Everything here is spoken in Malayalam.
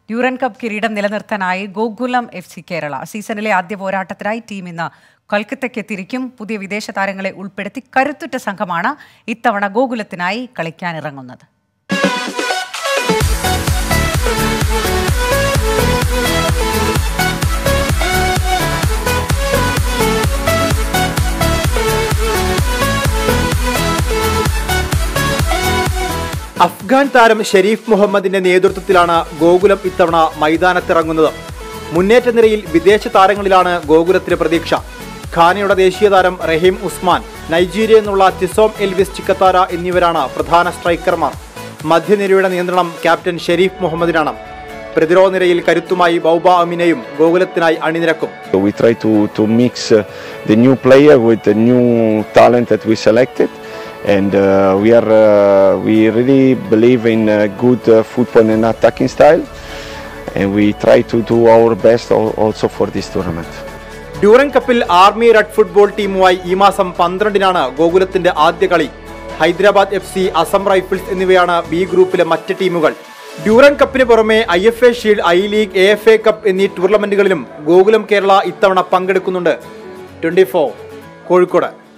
ഡ്യൂറൻ കപ്പ് കിരീടം നിലനിർത്താനായി ഗോകുലം എഫ് സി കേരള സീസണിലെ ആദ്യ പോരാട്ടത്തിനായി ടീം ഇന്ന് കൊൽക്കത്തയ്ക്ക് തിരിക്കും പുതിയ വിദേശ താരങ്ങളെ ഉൾപ്പെടുത്തി കരുത്തുറ്റ സംഘമാണ് ഇത്തവണ ഗോകുലത്തിനായി കളിക്കാനിറങ്ങുന്നത് അഫ്ഗാൻ താരം ഷെരീഫ് മുഹമ്മദിന്റെ നേതൃത്വത്തിലാണ് ഗോകുലം ഇത്തവണ മൈതാനത്തിറങ്ങുന്നത് മുന്നേറ്റ നിരയിൽ വിദേശ താരങ്ങളിലാണ് ഗോകുലത്തിന് പ്രതീക്ഷ ഖാനയുടെ ദേശീയ താരം റഹീം ഉസ്മാൻ നൈജീരിയയിൽ നിന്നുള്ള തിസോം എൽവിസ് ചിക്കത്താര എന്നിവരാണ് പ്രധാന സ്ട്രൈക്കർമാർ മധ്യനിരയുടെ നിയന്ത്രണം ക്യാപ്റ്റൻ ഷെരീഫ് മുഹമ്മദിനാണ് പ്രതിരോധ നിരയിൽ കരുത്തുമായി ബൗബ അമിനയും ഗോകുലത്തിനായി അണിനിരക്കും We try to, to mix uh, the new player with the new talent that we selected, and uh, we are uh, we really believe in uh, good uh, football and attacking style, and we try to do our best al- also for this tournament. Durand കപ്പിൽ ആർമി റെഡ് ഫുട്ബോൾ ടീമുമായി ഈ മാസം പന്ത്രണ്ടിനാണ് ഗോകുലത്തിന്റെ ആദ്യ കളി Hyderabad F C Assam rifles എന്നിവയാണ് ബി ഗ്രൂപ്പിലെ മറ്റ് ടീമുകൾ ഡ്യൂറൻ കപ്പിന് പുറമെ I F A shield I league A F A cup എന്നീ ടൂർണമെന്റുകളിലും ഗോകുലം കേരള ഇത്തവണ പങ്കെടുക്കുന്നുണ്ട് ട്വന്റി കോഴിക്കോട്